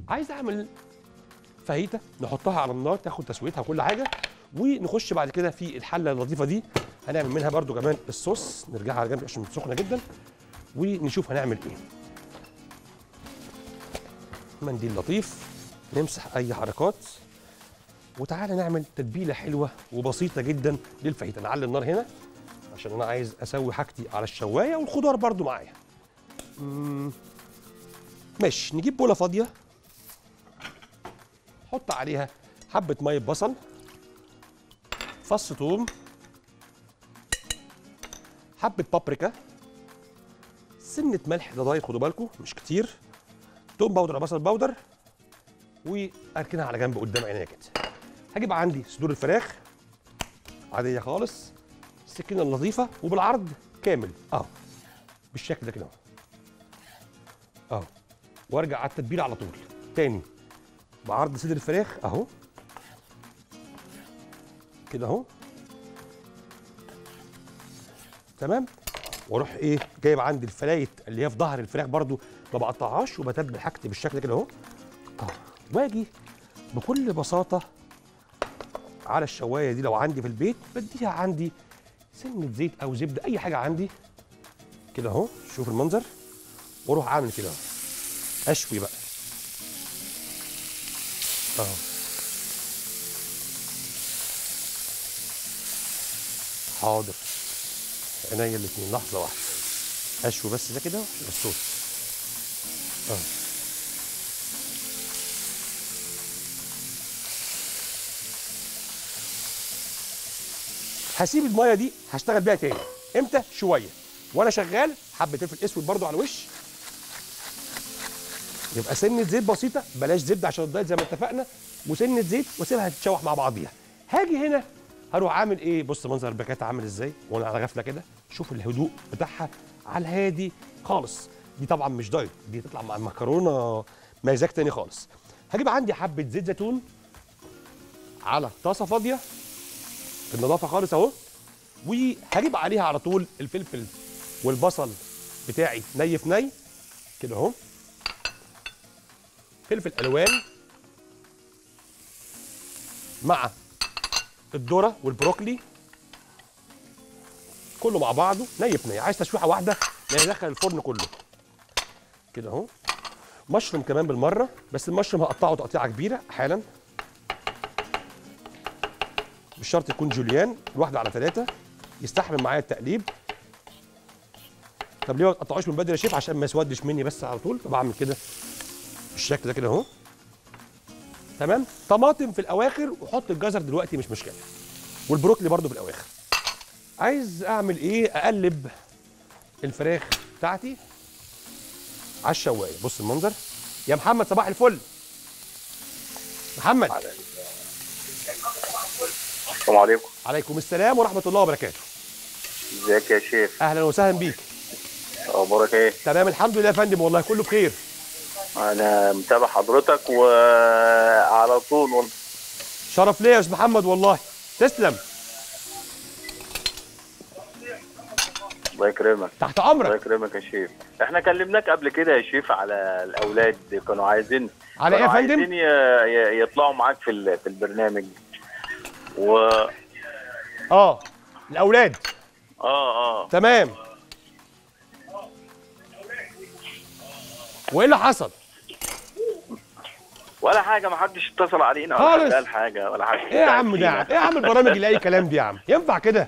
عايز اعمل فاهيتا نحطها على النار تاخد تسويتها وكل حاجه ونخش بعد كده في الحله اللطيفه دي هنعمل منها برده كمان الصوص نرجعها على جنب عشان سخنه جدا ونشوف هنعمل ايه منديل لطيف نمسح اي حركات وتعالى نعمل تتبيله حلوه وبسيطه جدا للفاهيتا نعلي النار هنا عشان انا عايز اسوي حاجتي على الشوايه والخضار برده معايا مم، ماشي نجيب بوله فاضيه حط عليها حبه ميه بصل فص ثوم حبه بابريكا سنه ملح ده دايت خدوا بالكم مش كتير توم باودر أو بصل باودر واركنها على جنب قدام عينيا كده هجيب عندي صدور الفراخ عاديه خالص السكينه اللطيفه وبالعرض كامل اهو بالشكل ده كده اهو اهو وارجع على التتبيله على طول تاني بعرض صدر الفراخ اهو كده اهو تمام واروح ايه جايب عندي الفلايت اللي هي في ظهر الفراخ برضو ما بقطعهاش وبتبل حاجتي بالشكل كده اهو اهو واجي بكل بساطه على الشوايه دي لو عندي في البيت بديها عندي سنه زيت او زبده اي حاجه عندي كده اهو شوف المنظر واروح عامل كده اهو اشوي بقى اهو حاضر عينيا الاتنين لحظه واحده اشوي بس ده كده عشان الصوص اه هسيب الميه دي هشتغل بيها تاني امتى شويه وانا شغال حبه فلفل اسود برضو على الوش يبقى سنه زيت بسيطه بلاش زبده عشان الدايت زي ما اتفقنا وسنه زيت واسيبها تتشوح مع بعضيها هاجي هنا هروح عامل ايه بص منظر الباكات عامل ازاي وانا على غفله كده شوف الهدوء بتاعها على الهادي خالص دي طبعا مش دايت دي تطلع مع المكرونه مزاج تاني خالص هجيب عندي حبه زيت زيتون على طاسه فاضيه النظافه خالص اهو وهجيب عليها على طول الفلفل والبصل بتاعي ني في ني كده اهو فلفل الوان مع الذره والبروكلي كله مع بعضه ني في ني عايز تشويحه واحده يعني يدخل الفرن كله كده اهو مشروم كمان بالمره بس المشروم هقطعه تقطيعه كبيره حالا مش شرط يكون جوليان الواحده على ثلاثه يستحمل معايا التقليب طب ليه ما تقطعوش من بدري يا شيف عشان ما يسودش مني بس على طول فبعمل كده بالشكل ده كده اهو تمام طماطم في الاواخر وحط الجزر دلوقتي مش مشكله والبروكلي برده في الاواخر عايز اعمل ايه اقلب الفراخ بتاعتي على الشوايه بص المنظر يا محمد صباح الفل محمد السلام عليكم عليكم السلام ورحمه الله وبركاته ازيك يا شيف اهلا وسهلا بيك اخبارك ايه تمام الحمد لله يا فندم والله كله بخير انا متابع حضرتك وعلى طول والله شرف ليا يا استاذ محمد والله تسلم الله يكرمك تحت الله امرك يكرمك يا شيف احنا كلمناك قبل كده يا شيف على الاولاد كانوا عايزين على ايه يا كانوا فندم عايزين ي- ي- يطلعوا معاك في ال- في البرنامج و اه اه الاولاد اه تمام وايه اللي حصل ولا حاجه ما حدش اتصل علينا خالص. ولا حد قال حاجه ولا حد ايه يا عم ده يا عم؟ ايه يا عم البرامج اللي اي كلام دي يا عم ينفع كده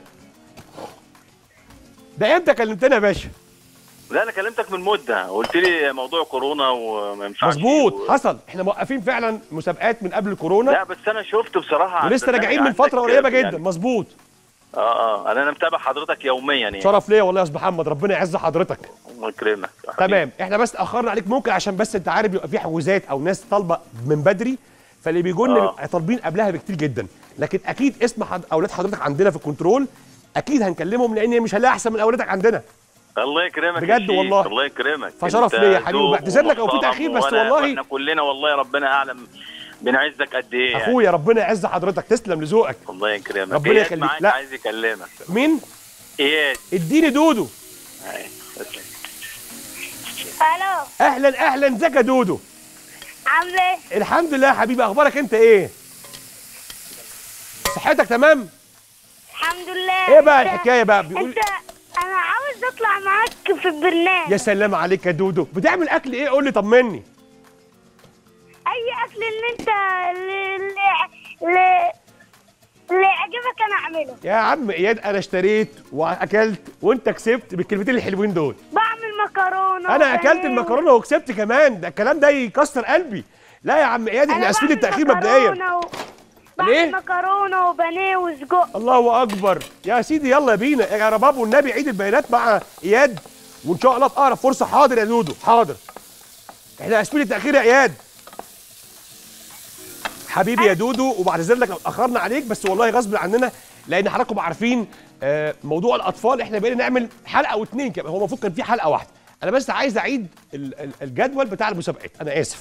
ده امتى كلمتنا يا باشا لا انا كلمتك من مده قلت لي موضوع كورونا وما ينفعش مظبوط و... حصل احنا موقفين فعلا مسابقات من قبل الكورونا لا بس انا شفت بصراحه على ولسه راجعين من البرنامج فتره عندك قريبه يعني- جدا مظبوط اه اه انا متابع حضرتك يوميا يعني شرف ليا والله يا استاذ محمد ربنا يعز حضرتك الله يكرمك تمام احنا بس اخرنا عليك ممكن عشان بس انت عارف بيبقى في حجوزات او ناس طالبه من بدري فاللي بيجوا لنا آه. بيبقى طالبين قبلها بكتير جدا لكن اكيد اسم حد اولاد حضرتك عندنا في الكنترول اكيد هنكلمهم لان مش هنلاقي احسن من اولادك عندنا الله يكرمك بجد يا شيخ، والله. الله يكرمك فشرف أنت ليا يا حبيبي، ذوق وبعتذر لك لو في ومحترم تأخير، بس وأنا- والله- واحنا كلنا والله ربنا اعلم بنعزك قد ايه يعني. اخويا ربنا يعز حضرتك تسلم لذوقك الله يكرمك ربنا إياد يخليك. معاك لا. عايز يكلمك مين اياد اديني دودو أي، تسلم. الو اهلا اهلا ازيك يا دودو عامله ايه؟ الحمد لله يا حبيبي اخبارك انت ايه صحتك تمام الحمد لله ايه بقى انت- الحكايه بقى بيقول انت انا عاوز اطلع معاك في البرنامج يا سلام عليك يا دودو بتعمل اكل ايه قول لي طمني اي اكل اللي انت اللي اللي اللي يعجبك انا اعمله يا عم اياد انا اشتريت واكلت وانت كسبت بالكلمتين الحلوين دول بعمل مكرونه انا اكلت وبانيه المكرونه وكسبت كمان ده الكلام ده يكسر قلبي لا يا عم اياد احنا أنا اسفين بعمل التاخير مبدئيا مكرونة و... ليه؟ بعمل مكرونه وبانيه وسجق الله اكبر يا سيدي يلا بينا يا رباب والنبي عيد البيانات مع اياد وان شاء الله في اقرب فرصه حاضر يا دودو حاضر احنا اسفين التاخير يا اياد حبيبي يا دودو وبعتذر لك لو اتاخرنا عليك بس والله غصب عننا لان حضراتكم عارفين آه، موضوع الاطفال احنا بقينا نعمل حلقه او اتنين كمان هو المفروض كان في حلقه واحده انا بس عايز اعيد ال- ال- الجدول بتاع المسابقات انا اسف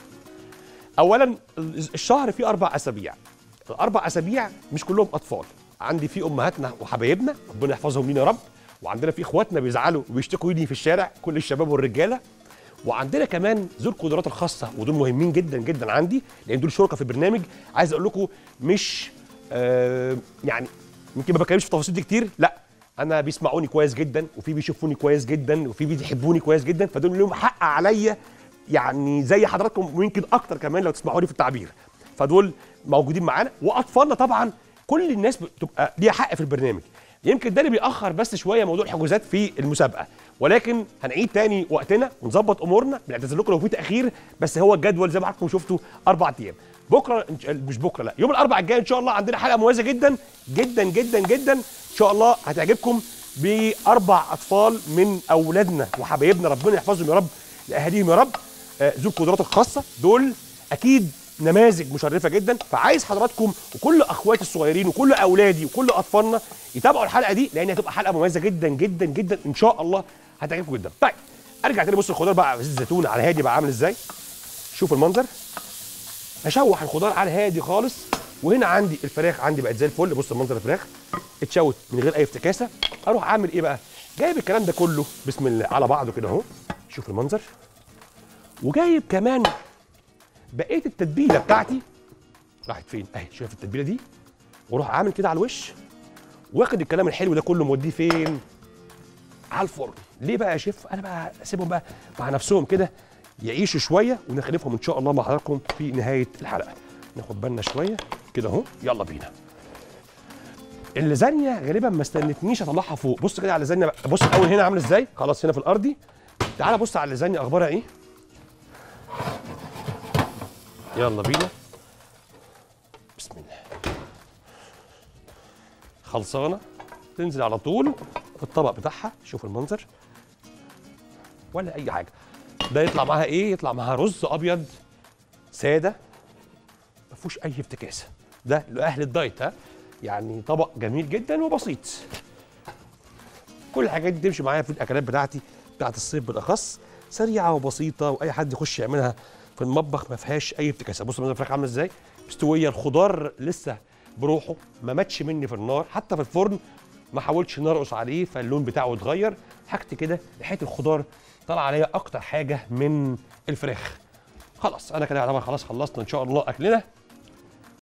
اولا ال- الشهر فيه اربع اسابيع الاربع اسابيع مش كلهم اطفال عندي في امهاتنا وحبايبنا ربنا يحفظهم لينا يا رب وعندنا في اخواتنا بيزعلوا وبيشتكوا لي في الشارع كل الشباب والرجاله وعندنا كمان ذو القدرات الخاصه ودول مهمين جدا جدا عندي لان دول شركاء في البرنامج عايز اقول لكم مش آه يعني يمكن ما بتكلمش في التفاصيل دي كتير لا انا بيسمعوني كويس جدا وفي بيشوفوني كويس جدا وفي بيحبوني كويس جدا فدول لهم حق عليا يعني زي حضراتكم ويمكن اكتر كمان لو تسمحوا لي في التعبير فدول موجودين معانا واطفالنا طبعا كل الناس بتبقى ليها حق في البرنامج يمكن ده اللي بيأخر بس شويه موضوع الحجوزات في المسابقه ولكن هنعيد تاني وقتنا ونظبط امورنا بنعتذر لكم لو في تاخير بس هو الجدول زي ما حضراتكم شفتوا اربع ايام بكره إن شاء- مش بكره لا يوم الاربعاء الجاي ان شاء الله عندنا حلقه مميزه جدا جدا جدا جدا ان شاء الله هتعجبكم باربع اطفال من اولادنا وحبايبنا ربنا يحفظهم يا رب لاهاليهم يا رب آه، ذو القدرات الخاصه دول اكيد نماذج مشرفه جدا فعايز حضراتكم وكل اخواتي الصغيرين وكل اولادي وكل اطفالنا يتابعوا الحلقه دي لان هتبقى حلقه مميزه جدا جدا جدا ان شاء الله هتعجبكم جدا طيب ارجع تاني بص الخضار بقى زيت الزيتون على هادي بقى عامل ازاي شوف المنظر اشوح الخضار على هادي خالص وهنا عندي الفراخ عندي بقت زي الفل بص منظر الفراخ اتشوت من غير اي افتكاسه اروح اعمل ايه بقى جايب الكلام ده كله بسم الله على بعضه كده اهو شوف المنظر وجايب كمان بقيه التتبيله بتاعتي راحت فين اهي شايف التتبيله دي واروح عامل كده على الوش واخد الكلام الحلو ده كله موديه فين على الفرن ليه بقى يا شيف انا بقى اسيبهم بقى مع نفسهم كده يعيشوا شويه ونخلفهم ان شاء الله مع حضراتكم في نهايه الحلقه ناخد بالنا شويه كده اهو يلا بينا اللازانيا غالبا ما استنتنيش اطلعها فوق بص كده على اللازانيا بقى بص الاول هنا عامل ازاي خلاص هنا في الارضي تعال بص على اللازانيا اخبارها ايه يلا بينا بسم الله خلصانه تنزل على طول في الطبق بتاعها شوف المنظر ولا اي حاجه ده يطلع معاها ايه يطلع معاها رز ابيض ساده ما فيهوش اي افتكاسه ده لاهل الدايت ها يعني طبق جميل جدا وبسيط كل الحاجات دي تمشي معايا في الاكلات بتاعتي بتاعت الصيف بالاخص سريعه وبسيطه واي حد يخش يعملها في المطبخ ما فيهاش اي افتكاسه بص مثلا الفراخ عامله ازاي مستويه الخضار لسه بروحه ما ماتش مني في النار حتى في الفرن ما حاولتش نرقص عليه فاللون بتاعه اتغير حاجتي كده ريحه الخضار طلع عليا اكتر حاجه من الفراخ خلاص انا كده طبعا خلاص خلصنا ان شاء الله اكلنا